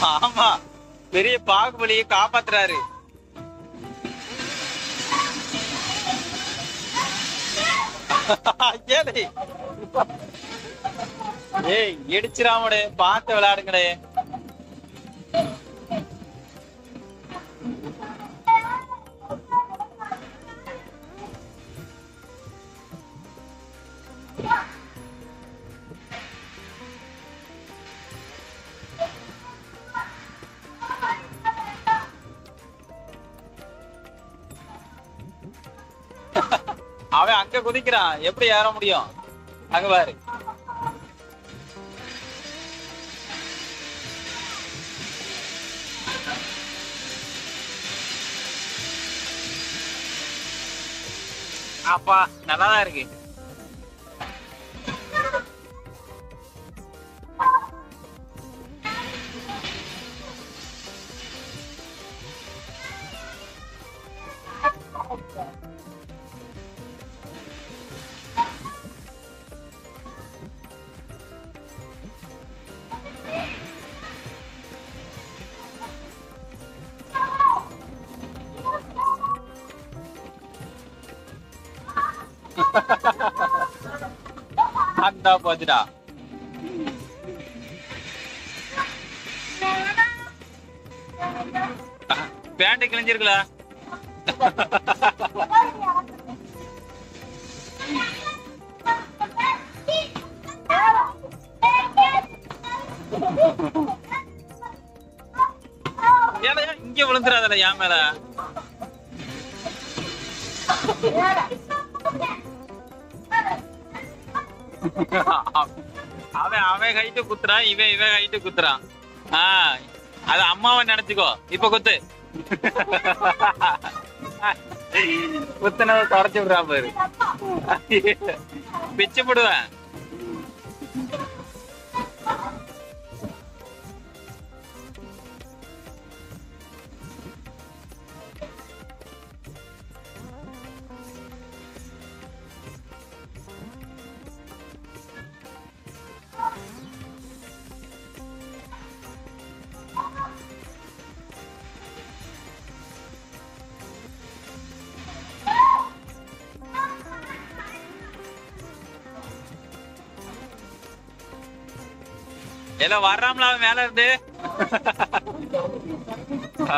ஆமா பெரிய பாகுபலியை காப்பாத்துறாரு ஏலே. ஏய் இடிச்சிராமடே பார்த்து விளையாடுங்கடே அவன் அங்க குதிக்கிறான் எப்படி ஏற முடியும் அங்க பாரு அப்பா நல்லாதான் இருக்கு அந்த போச்சுடா பேண்ட் கிழிஞ்சிருக்கல ஏடா இங்க விழுந்துடாதல என் மேல அவன் அவன் கைட்டு குத்துறான் இவன் இவன் கைட்டு குத்துறான் ஆஹ் அது அம்மாவை நினைச்சுக்கோ இப்ப குத்து குத்துனத தொடச்சு விடுறா பாரு பிச்சு போடுவேன் எல்லாம் வர்றாமல அவன் மேல இருந்து ஆ.